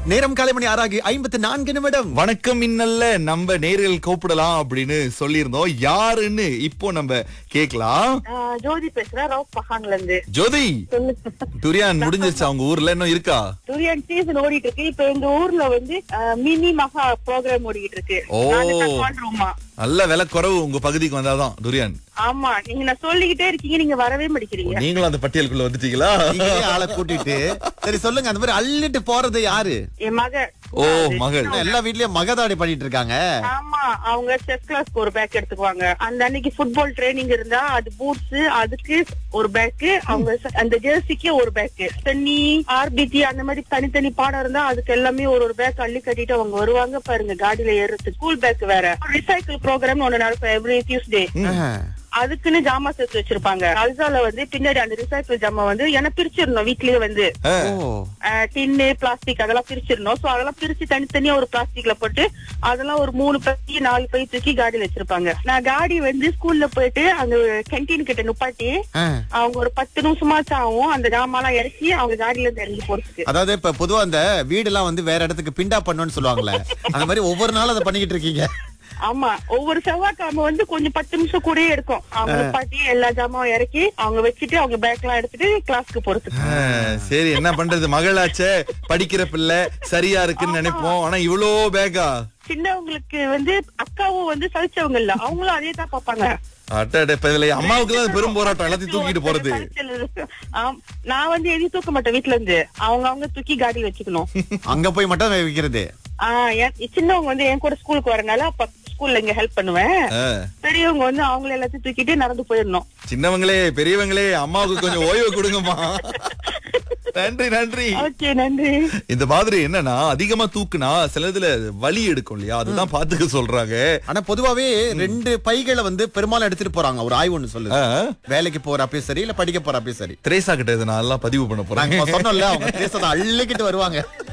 நேரம் காலை மணி ஆறாகி ஐம்பத்தி நான்கு நிமிடம் வணக்கம் இன்னல்ல நம்ம நேரில் கூப்பிடலாம் அப்படின்னு சொல்லியிருந்தோம் யாருன்னு இப்போ நம்ம கேக்கலாம் ஆஹ் ஜோதி பேசுறேன் ரவுப் பஹான்ல இருந்து ஜோதி சொல்லுங்க துரியான் முடிஞ்சிருச்சு அவங்க ஊர்ல இன்னும் இருக்கா துரியன் சீசன் ஓடிட்டு இருக்கு இப்ப எங்க ஊர்ல வந்து ஆஹ் மினி மகா ப்ரோக்ராம் ஓடிட்டு இருக்கு ஓ. நாங்க தப்பான் ரூமா நல்ல விலை குறைவு உங்க பகுதிக்கு வந்தாதான் துரியான் ஆமா நீங்க நான் சொல்லிக்கிட்டே இருக்கீங்க நீங்க வரவே மாட்டேங்கிறீங்க நீங்களும் அந்த பட்டியலுக்குள்ள வந்துட்டீங்களா நீங்களே ஆளை கூட்டிட்டு சரி சொல்லுங்க அந்த மாதிரி அள்ளிட்டு போறது யாரு என் மக ஓ மகள் எல்லா வீட்லயும் மகதாடி பண்ணிட்டு இருக்காங்க ஆமா அவங்க செஸ் கிளாஸ்க்கு ஒரு பேக் எடுத்துக்குவாங்க அந்த அன்னைக்கு ஃபுட்பால் ட்ரைனிங் இருந்தா அது பூட்ஸ் அதுக்கு ஒரு பேக் அவங்க ச- அந்த ஜெர்சிக்கு ஒரு பேக் தண்ணி ஆர்பிடி அந்த மாதிரி தனித்தனி பாடம் இருந்தா அதுக்கு எல்லாமே ஒரு ஒரு பேக் அள்ளி கட்டிட்டு அவங்க வருவாங்க பாருங்க காடியில ஏறுறது ஸ்கூல் பேக் வேற ரிசைக்கிள் ப்ரோக்ராம் ஒண்ணு நடக்கும் எவ்ரி டியூஸ்டே ஆஹ். அதுக்குன்னு ஜாமா சேர்த்து வச்சிருப்பாங்க அல்சால வந்து பின்னாடி அந்த ரிசைக்கிள் ஜாமா வந்து ஏன்னா பிரிச்சிடணும் வீட்லயே வந்து ஓ டின்னு பிளாஸ்டிக் அதெல்லாம் பிரிச்சிடணும் சோ அதெல்லாம் பிரிச்சு தனித்தனியா ஒரு பிளாஸ்டிக்ல போட்டு அதெல்லாம் ஒரு மூணு பை நாலு பை தூக்கி காடியில வச்சிருப்பாங்க நான் காடி வந்து ஸ்கூல்ல போயிட்டு அங்க கேன்டீன் கிட்ட நுப்பாட்டி ஆஹ். அவங்க ஒரு பத்து நிமிஷமாச்சும் ஆகும் அந்த ஜாமாலாம் இறக்கி அவங்க காடியில இருந்து இறங்கி போறதுக்கு அதாவது இப்ப பொதுவா அந்த வீடெல்லாம் வந்து வேற இடத்துக்கு பிண்டா பண்ணுன்னு சொல்லுவாங்கல்ல அந்த மாதிரி ஒவ்வொரு நாளும் அதை பண்ணிக்கிட்டு இருக்கீங்க ஆமா ஒவ்வொரு செவ்வாய்க்கிழமை வந்து கொஞ்சம் பத்து நிமிஷம் கூடயே இருக்கும் அவங்க நுப்பாட்டி எல்லா ஜாமாவும் இறக்கி அவங்க வச்சுட்டு அவங்க பேக் எல்லாம் எடுத்துட்டு கிளாஸ்க்கு போறதுக்கு ஆ, சரி என்ன பண்றது மகளாச்சே படிக்கிற பிள்ளை சரியா இருக்குன்னு நினைப்போம் ஆனா இவ்வளோ பேக்கா சின்னவங்களுக்கு வந்து அக்காவும் வந்து சலிச்சவங்க இல்ல அவங்களும் அதே தான் பாப்பாங்க அட்ட இப்ப இதுல அம்மாவுக்கு தான் பெரும் போராட்டம் எல்லாத்தையும் தூக்கிட்டு போறது ஆம். நான் வந்து எதையும் தூக்க மாட்டேன் வீட்ல இருந்து அவங்க அவங்க தூக்கி காடி வச்சுக்கணும் அங்க போய் மட்டும் வைக்கிறது ஆஹ் என் சின்னவங்க வந்து என் கூட ஸ்கூலுக்கு வரனால அப்ப ஸ்கூல்ல இங்க ஹெல்ப் பண்ணுவேன் ஆ, பெரியவங்க வந்து அவங்கள எல்லாத்தையும் தூக்கிட்டு நடந்து போயிடணும் சின்னவங்களே பெரியவங்களே அம்மாவுக்கு கொஞ்சம் ஓய்வு கொடுங்கம்மா நன்றி நன்றி ஓகே நன்றி இந்த மாதிரி என்னன்னா அதிகமா தூக்குனா சிலதுல வலி எடுக்கும் இல்லையா அதுதான் பாத்துக்க சொல்றாங்க ஆனா பொதுவாவே ரெண்டு பைகளை வந்து பெரும்பாலும் எடுத்துட்டு போறாங்க ஒரு ஆய்வு ஒண்ணு சொல்லுது ஆ, வேலைக்கு போறப்பயும் சரி இல்ல படிக்க போறப்பயும் சரி திரேசா கிட்ட இதை நான் எல்லாம் பதிவு பண்ண போறேன் நாங்க சொன்னோம்ல அவங்க பேசுறத அள்ளிக்கிட்டு வருவாங்க